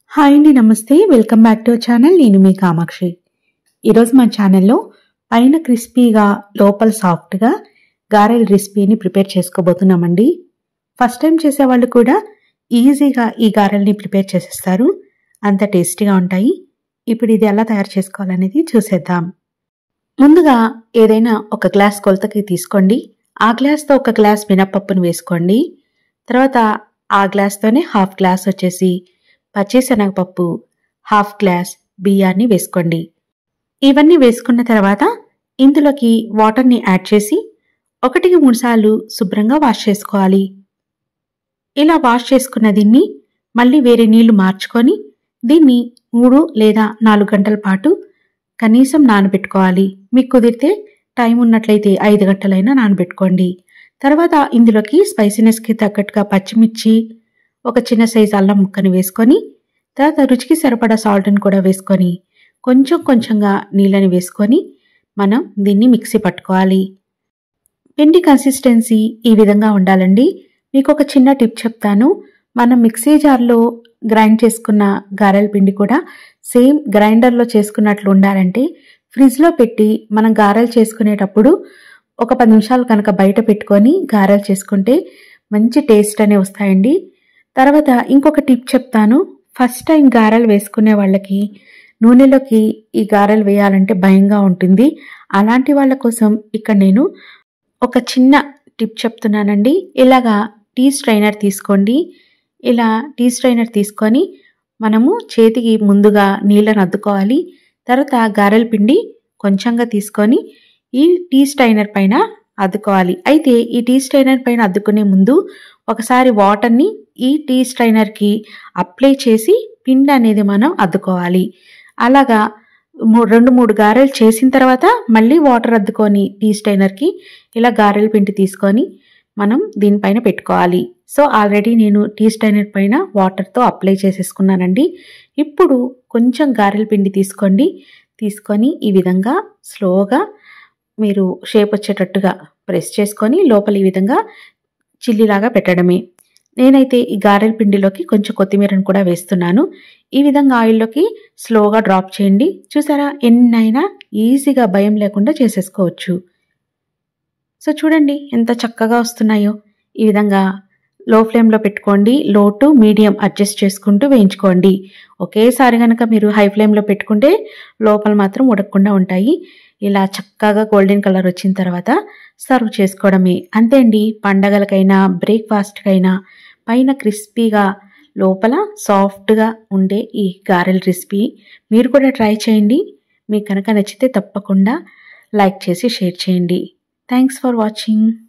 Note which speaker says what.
Speaker 1: hi అండి నమస్తే welcome back to channel నేను మీ కామాక్షి ఈరోజు మా ఛానల్లో పైన క్రిస్పీగా లోపల సాఫ్ట్గా గారెల రెసిపీని ప్రిపేర్ చేసుకోబోతున్నామండి ఫస్ట్ టైం చేసేవాళ్ళు కూడా ఈజీగా ఈ గారెల్ని ప్రిపేర్ చేసేస్తారు అంత టేస్టీగా ఉంటాయి ఇప్పుడు ఇది ఎలా తయారు చేసుకోవాలనేది చూసేద్దాం ముందుగా ఏదైనా ఒక గ్లాస్ కొలతకి తీసుకోండి ఆ గ్లాస్తో ఒక గ్లాస్ మినప్పప్పును వేసుకోండి తర్వాత ఆ గ్లాస్తోనే హాఫ్ గ్లాస్ వచ్చేసి పచ్చిశనగపప్పు హాఫ్ గ్లాస్ బియ్యాన్ని వేసుకోండి ఇవన్నీ వేసుకున్న తర్వాత ఇందులోకి వాటర్ని యాడ్ చేసి ఒకటికి మూడు సార్లు శుభ్రంగా వాష్ చేసుకోవాలి ఇలా వాష్ చేసుకున్న దీన్ని మళ్ళీ వేరే నీళ్లు మార్చుకొని దీన్ని మూడు లేదా నాలుగు గంటల పాటు కనీసం నానబెట్టుకోవాలి మీకు కుదిరితే టైం ఉన్నట్లయితే ఐదు గంటలైనా నానబెట్టుకోండి తర్వాత ఇందులోకి స్పైసీనెస్కి తగ్గట్టుగా పచ్చిమిర్చి ఒక చిన్న సైజు అల్లం ముక్కని వేసుకొని తర్వాత రుచికి సరిపడా సాల్ట్ని కూడా వేసుకొని కొంచెం కొంచెంగా నీళ్ళని వేసుకొని మనం దీన్ని మిక్సీ పట్టుకోవాలి పిండి కన్సిస్టెన్సీ ఈ విధంగా ఉండాలండి మీకు ఒక చిన్న టిప్ చెప్తాను మనం మిక్సీ జార్లో గ్రైండ్ చేసుకున్న గారెల పిండి కూడా సేమ్ గ్రైండర్లో చేసుకున్నట్లు ఉండాలంటే ఫ్రిడ్జ్లో పెట్టి మనం గారెలు చేసుకునేటప్పుడు ఒక పది నిమిషాలు కనుక బయట పెట్టుకొని గారెలు చేసుకుంటే మంచి టేస్ట్ అనే వస్తాయండి తర్వాత ఇంకొక టిప్ చెప్తాను ఫస్ట్ టైం గారెలు వేసుకునే వాళ్ళకి నూనెలోకి ఈ గారెలు వేయాలంటే భయంగా ఉంటుంది అలాంటి వాళ్ళ కోసం ఇక్కడ నేను ఒక చిన్న టిప్ చెప్తున్నానండి ఇలాగా టీ స్ట్రైనర్ తీసుకోండి ఇలా టీ స్ట్రైనర్ తీసుకొని మనము చేతికి ముందుగా నీళ్ళని అద్దుకోవాలి తర్వాత గారెల పిండి కొంచెంగా తీసుకొని ఈ టీ స్ట్రైనర్ పైన అద్దుకోవాలి అయితే ఈ టీ స్ట్రైనర్ పైన అద్దుకునే ముందు ఒకసారి వాటర్ని ఈ టీ స్ట్రైనర్కి అప్లై చేసి పిండి అనేది మనం అద్దుకోవాలి అలాగా మూ- రెండు మూడు గారెలు చేసిన తర్వాత మళ్ళీ వాటర్ అద్దుకొని టీ స్ట్రైనర్కి ఇలా గారెల పిండి తీసుకొని మనం దీనిపైన పెట్టుకోవాలి సో ఆల్రెడీ నేను టీ స్ట్రైనర్ పైన వాటర్తో అప్లై చేసేసుకున్నానండి ఇప్పుడు కొంచెం గారెల పిండి తీసుకోండి తీసుకొని ఈ విధంగా స్లోగా మీరు షేప్ వచ్చేటట్టుగా ప్రెస్ చేసుకొని లోపల ఈ విధంగా చిల్లిలాగా పెట్టడమే నేనైతే ఈ గారెల పిండిలోకి కొంచెం కొత్తిమీరను కూడా వేస్తున్నాను ఈ విధంగా ఆయిల్లోకి స్లోగా డ్రాప్ చేయండి చూసారా ఎన్నైనా ఈజీగా భయం లేకుండా చేసేసుకోవచ్చు సో చూడండి ఎంత చక్కగా వస్తున్నాయో ఈ విధంగా లో ఫ్లేమ్లో పెట్టుకోండి లో టు మీడియం అడ్జస్ట్ చేసుకుంటూ వేయించుకోండి ఒకేసారి కనుక మీరు హై ఫ్లేమ్లో పెట్టుకుంటే లోపల మాత్రం ఉడకకుండా ఉంటాయి ఇలా చక్కగా గోల్డెన్ కలర్ వచ్చిన తర్వాత సర్వ్ చేసుకోవడమే అంతే అండి పండగలకైనా బ్రేక్ఫాస్ట్కైనా పైన క్రిస్పీగా లోపల సాఫ్ట్గా ఉండే ఈ గారెల రెసిపీ మీరు కూడా ట్రై చేయండి మీకు కనుక నచ్చితే తప్పకుండా లైక్ చేసి షేర్ చేయండి థ్యాంక్స్ ఫర్ వాచింగ్